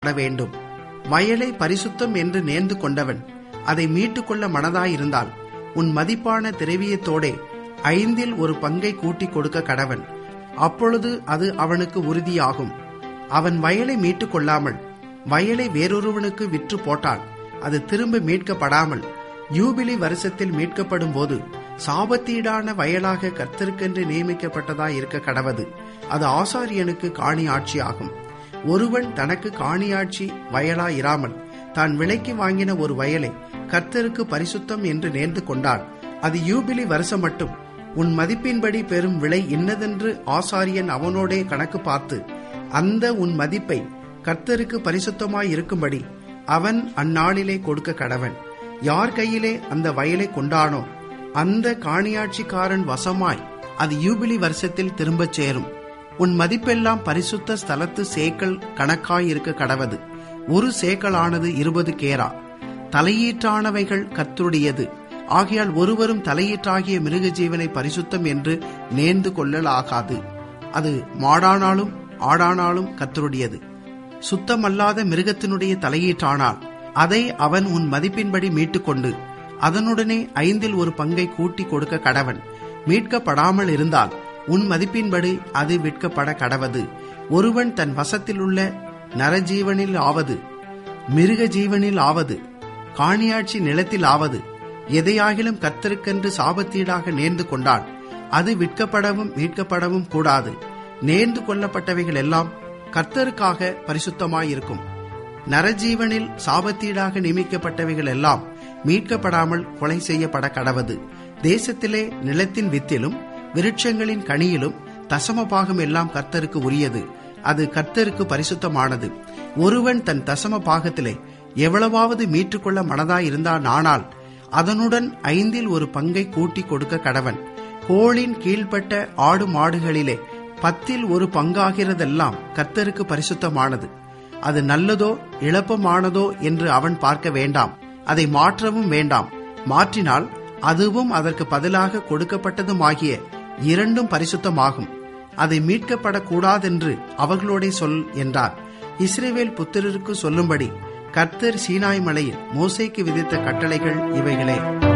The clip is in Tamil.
மீட்கப்பட வேண்டும் வயலை பரிசுத்தம் என்று நேர்ந்து கொண்டவன் அதை மீட்டுக்கொள்ள மனதாயிருந்தால் உன் மதிப்பான திரவியத்தோடே ஐந்தில் ஒரு பங்கை கூட்டிக் கொடுக்க கடவன் அப்பொழுது அது அவனுக்கு உறுதியாகும் அவன் வயலை மீட்டுக் கொள்ளாமல் வயலை வேறொருவனுக்கு விற்று போட்டால் அது திரும்ப மீட்கப்படாமல் யூபிலி வருஷத்தில் மீட்கப்படும் போது சாபத்தீடான வயலாக கர்த்தருக்கென்று நியமிக்கப்பட்டதாய் இருக்க கடவது அது ஆசாரியனுக்கு காணி ஆட்சி ஆகும் ஒருவன் தனக்கு காணியாட்சி வயலா இராமல் தான் விலைக்கு வாங்கின ஒரு வயலை கர்த்தருக்கு பரிசுத்தம் என்று நேர்ந்து கொண்டான் அது யூபிலி வருஷம் மட்டும் உன் மதிப்பின்படி பெறும் விலை இன்னதென்று ஆசாரியன் அவனோடே கணக்கு பார்த்து அந்த உன் மதிப்பை கர்த்தருக்கு பரிசுத்தமாய் இருக்கும்படி அவன் அந்நாளிலே கொடுக்க கடவன் யார் கையிலே அந்த வயலை கொண்டானோ அந்த காணியாட்சிக்காரன் வசமாய் அது யூபிலி வருஷத்தில் திரும்பச் சேரும் உன் மதிப்பெல்லாம் பரிசுத்த ஸ்தலத்து சேக்கல் கணக்காயிருக்க கடவது ஒரு சேக்கலானது இருபது கேரா தலையீற்றானவைகள் கர்த்தருடையது ஆகையால் ஒருவரும் தலையீற்றாகிய மிருக ஜீவனை பரிசுத்தம் என்று நேர்ந்து கொள்ளலாகாது அது மாடானாலும் ஆடானாலும் கர்த்தருடையது சுத்தமல்லாத மிருகத்தினுடைய தலையீற்றானால் அதை அவன் உன் மதிப்பின்படி மீட்டுக்கொண்டு அதனுடனே ஐந்தில் ஒரு பங்கை கூட்டி கொடுக்க கடவன் மீட்கப்படாமல் இருந்தால் உன் மதிப்பின்படி அது விற்கப்பட கடவது ஒருவன் தன் வசத்தில் உள்ள நரஜீவனில் ஆவது மிருக ஜீவனில் ஆவது காணியாட்சி நிலத்தில் ஆவது எதையாகிலும் கர்த்தருக்கென்று சாபத்தீடாக நேர்ந்து கொண்டான் அது விற்கப்படவும் மீட்கப்படவும் கூடாது நேர்ந்து கொள்ளப்பட்டவைகள் எல்லாம் கர்த்தருக்காக பரிசுத்தமாயிருக்கும் நரஜீவனில் சாபத்தீடாக நியமிக்கப்பட்டவைகள் எல்லாம் மீட்கப்படாமல் கொலை செய்யப்பட கடவது தேசத்திலே நிலத்தின் வித்திலும் விருட்சங்களின் கனியிலும் தசம பாகம் எல்லாம் கர்த்தருக்கு உரியது அது கர்த்தருக்கு பரிசுத்தமானது ஒருவன் தன் தசம பாகத்திலே எவ்வளவாவது மீட்டுக்கொள்ள மனதாயிருந்தான் ஆனால் அதனுடன் ஐந்தில் ஒரு பங்கை கூட்டி கொடுக்க கடவன் கோளின் கீழ்ப்பட்ட ஆடு மாடுகளிலே பத்தில் ஒரு பங்காகிறதெல்லாம் கர்த்தருக்கு பரிசுத்தமானது அது நல்லதோ இழப்பமானதோ என்று அவன் பார்க்க வேண்டாம் அதை மாற்றவும் வேண்டாம் மாற்றினால் அதுவும் அதற்கு பதிலாக கொடுக்கப்பட்டதுமாகிய இரண்டும் பரிசுத்தமாகும் அதை மீட்கப்படக்கூடாதென்று அவர்களோடே சொல் என்றார் இஸ்ரேவேல் புத்திரருக்கு சொல்லும்படி கர்த்தர் சீனாய் மலையில் மோசைக்கு விதித்த கட்டளைகள் இவைகளே